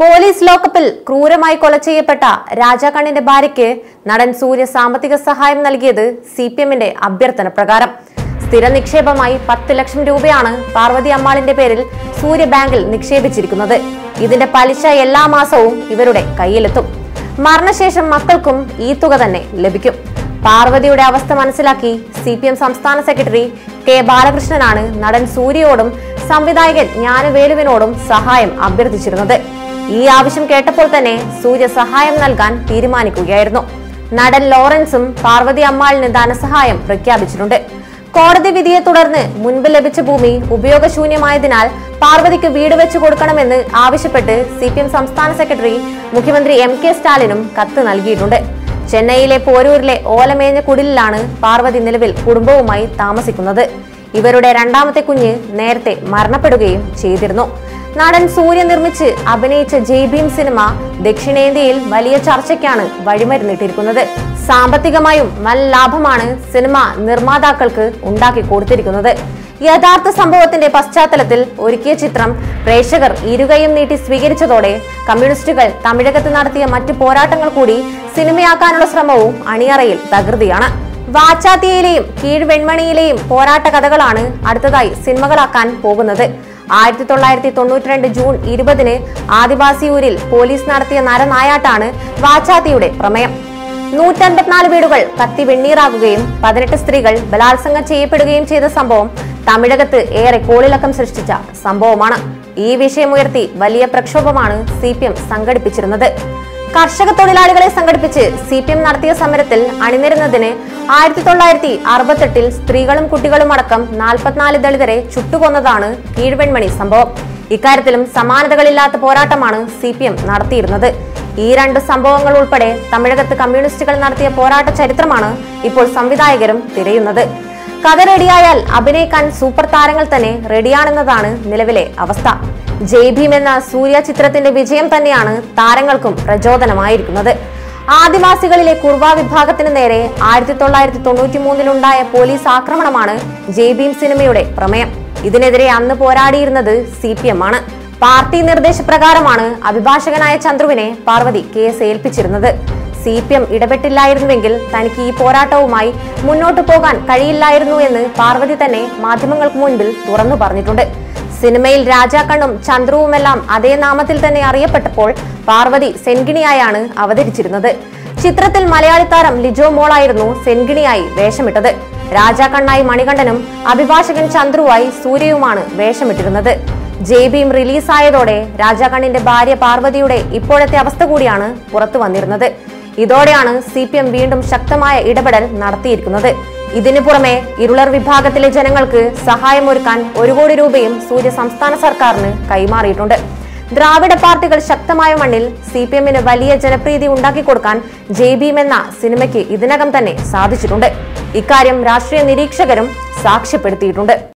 police ലോക്കപ്പിൽ ക്രൂരമായി കൊല ചെയ്യപ്പെട്ട രാജാക്കണ്ണിന്റെ ഭാര്യയ്ക്ക് നടൻ സൂര്യ സാമ്പത്തിക സഹായം നൽകിയത് സി പി എമ്മിന്റെ അഭ്യർത്ഥന പ്രകാരം സ്ഥിര നിക്ഷേപമായി പത്ത് ലക്ഷം രൂപയാണ് പാർവതി അമ്മാളിന്റെ പേരിൽ സൂര്യ ബാങ്കിൽ നിക്ഷേപിച്ചിരിക്കുന്നത് ഇതിന്റെ പലിശ എല്ലാ മാസവും ഇവരുടെ കയ്യിലെത്തും മരണശേഷം മക്കൾക്കും ഈ തുക തന്നെ ലഭിക്കും പാർവതിയുടെ അവസ്ഥ മനസ്സിലാക്കി സി പി എം സംസ്ഥാന സെക്രട്ടറി കെ ബാലകൃഷ്ണനാണ് നടൻ സൂര്യയോടും സംവിധായകൻ ജ്ഞാനവേലുവിനോടും സഹായം അഭ്യർത്ഥിച്ചിരുന്നത് ഈ ആവശ്യം കേട്ടപ്പോൾ തന്നെ സൂര്യ സഹായം നൽകാൻ തീരുമാനിക്കുകയായിരുന്നു നടൻ ലോറൻസും പാർവതി അമ്മാളിന് ധനസഹായം പ്രഖ്യാപിച്ചിട്ടുണ്ട് കോടതി വിധിയെ തുടർന്ന് മുൻപ് ലഭിച്ച ഭൂമി ഉപയോഗശൂന്യമായതിനാൽ പാർവതിക്ക് വീട് വെച്ചു കൊടുക്കണമെന്ന് ആവശ്യപ്പെട്ട് സി പി എം സംസ്ഥാന സെക്രട്ടറി മുഖ്യമന്ത്രി എം കെ സ്റ്റാലിനും കത്ത് നൽകിയിട്ടുണ്ട് ചെന്നൈയിലെ പോരൂരിലെ ഓലമേഞ്ഞ കുടിലിലാണ് പാർവതി നിലവിൽ കുടുംബവുമായി താമസിക്കുന്നത് ഇവരുടെ രണ്ടാമത്തെ കുഞ്ഞ് നേരത്തെ മരണപ്പെടുകയും ചെയ്തിരുന്നു നടൻ സൂര്യ നിർമ്മിച്ച് അഭിനയിച്ച ജയ് ഭീം സിനിമ ദക്ഷിണേന്ത്യയിൽ വലിയ ചർച്ചയ്ക്കാണ് വഴിമരുന്നിട്ടിരിക്കുന്നത് സാമ്പത്തികമായും വൻ ലാഭമാണ് സിനിമ നിർമ്മാതാക്കൾക്ക് ഉണ്ടാക്കി കൊടുത്തിരിക്കുന്നത് യഥാർത്ഥ സംഭവത്തിന്റെ പശ്ചാത്തലത്തിൽ ഒരുക്കിയ ചിത്രം പ്രേക്ഷകർ ഇരുകയും നീട്ടി സ്വീകരിച്ചതോടെ കമ്മ്യൂണിസ്റ്റുകൾ തമിഴകത്ത് നടത്തിയ മറ്റു പോരാട്ടങ്ങൾ കൂടി സിനിമയാക്കാനുള്ള ശ്രമവും അണിയറയിൽ തകൃതിയാണ് വാച്ചാത്തിയയിലെയും കീഴ്വെൺമണിയിലെയും പോരാട്ട കഥകളാണ് അടുത്തതായി സിനിമകളാക്കാൻ പോകുന്നത് ആയിരത്തി തൊള്ളായിരത്തി തൊണ്ണൂറ്റിരണ്ട് ജൂൺ ഇരുപതിന് ആദിവാസിയൂരിൽ പോലീസ് നടത്തിയ നരനായാട്ടാണ് വാച്ചാത്തിയുടെ പ്രമേയം നൂറ്റൻപത്തിനാല് വീടുകൾ കത്തി വെണ്ണീറാകുകയും പതിനെട്ട് സ്ത്രീകൾ ബലാത്സംഗം ചെയ്യപ്പെടുകയും ചെയ്ത സംഭവം തമിഴകത്ത് ഏറെ കോളിളക്കം സൃഷ്ടിച്ച സംഭവമാണ് ഈ വിഷയമുയർത്തി വലിയ പ്രക്ഷോഭമാണ് സി പി എം സംഘടിപ്പിച്ചിരുന്നത് കർഷക തൊഴിലാളികളെ സംഘടിപ്പിച്ച് സി പി എം നടത്തിയ സമരത്തിൽ അണിനിരുന്നതിന് ആയിരത്തി തൊള്ളായിരത്തി അറുപത്തെട്ടിൽ സ്ത്രീകളും കുട്ടികളും അടക്കം നാൽപ്പത്തിനാല് ദളിതരെ ചുട്ടുകൊന്നതാണ് കീഴ്വെൺമണി സംഭവം ഇക്കാര്യത്തിലും സമാനതകളില്ലാത്ത പോരാട്ടമാണ് സി പി എം നടത്തിയിരുന്നത് ഈ രണ്ട് സംഭവങ്ങൾ ഉൾപ്പെടെ തമിഴകത്ത് കമ്മ്യൂണിസ്റ്റുകൾ നടത്തിയ പോരാട്ട ചരിത്രമാണ് ഇപ്പോൾ സംവിധായകരും തിരയുന്നത് കഥ റെഡിയായാൽ അഭിനയിക്കാൻ സൂപ്പർ താരങ്ങൾ തന്നെ റെഡിയാണെന്നതാണ് നിലവിലെ അവസ്ഥ ജയ് ഭീം എന്ന സൂര്യ ചിത്രത്തിന്റെ വിജയം തന്നെയാണ് താരങ്ങൾക്കും പ്രചോദനമായിരിക്കുന്നത് ആദിവാസികളിലെ കുർവ വിഭാഗത്തിന് നേരെ ആയിരത്തി തൊള്ളായിരത്തി തൊണ്ണൂറ്റി മൂന്നിലുണ്ടായ പോലീസ് ആക്രമണമാണ് ജയ് ഭീം സിനിമയുടെ പ്രമേയം ഇതിനെതിരെ അന്ന് പോരാടിയിരുന്നത് സി പി എം ആണ് പാർട്ടി നിർദ്ദേശപ്രകാരമാണ് അഭിഭാഷകനായ ചന്ദ്രുവിനെ പാർവതി കേസ് ഏൽപ്പിച്ചിരുന്നത് സി പി എം ഇടപെട്ടില്ലായിരുന്നുവെങ്കിൽ തനിക്ക് ഈ പോരാട്ടവുമായി മുന്നോട്ടു പോകാൻ കഴിയില്ലായിരുന്നു എന്ന് പാർവതി തന്നെ മാധ്യമങ്ങൾക്ക് മുൻപിൽ തുറന്നു പറഞ്ഞിട്ടുണ്ട് സിനിമയിൽ രാജാക്കണ്ണും ചന്ദ്രുവുമെല്ലാം അതേ നാമത്തിൽ തന്നെ അറിയപ്പെട്ടപ്പോൾ പാർവതി സെൻഗിണിയായാണ് അവതരിച്ചിരുന്നത് ചിത്രത്തിൽ മലയാളി താരം ലിജോ മോളായിരുന്നു സെൻഗിണിയായി വേഷമിട്ടത് രാജാക്കണ്ണായി മണികണ്ഠനും അഭിഭാഷകൻ ചന്ദ്രുവായി സൂര്യയുമാണ് വേഷമിട്ടിരുന്നത് ജയ് ഭീം റിലീസായതോടെ രാജാക്കണ്ണിന്റെ ഭാര്യ പാർവതിയുടെ ഇപ്പോഴത്തെ അവസ്ഥ കൂടിയാണ് പുറത്തു വന്നിരുന്നത് ഇതോടെയാണ് സി പി എം വീണ്ടും ശക്തമായ ഇടപെടൽ നടത്തിയിരിക്കുന്നത് ഇതിനു പുറമെ ഇരുളർ വിഭാഗത്തിലെ ജനങ്ങൾക്ക് സഹായമൊരുക്കാൻ ഒരു കോടി രൂപയും സൂര്യ സംസ്ഥാന സർക്കാരിന് കൈമാറിയിട്ടുണ്ട് ദ്രാവിഡ പാർട്ടികൾ ശക്തമായ മണ്ണിൽ സി പി എമ്മിന് വലിയ ജനപ്രീതി ഉണ്ടാക്കി കൊടുക്കാൻ ജയ് ഭീം എന്ന സിനിമയ്ക്ക് ഇതിനകം തന്നെ സാധിച്ചിട്ടുണ്ട് ഇക്കാര്യം രാഷ്ട്രീയ നിരീക്ഷകരും സാക്ഷ്യപ്പെടുത്തിയിട്ടുണ്ട്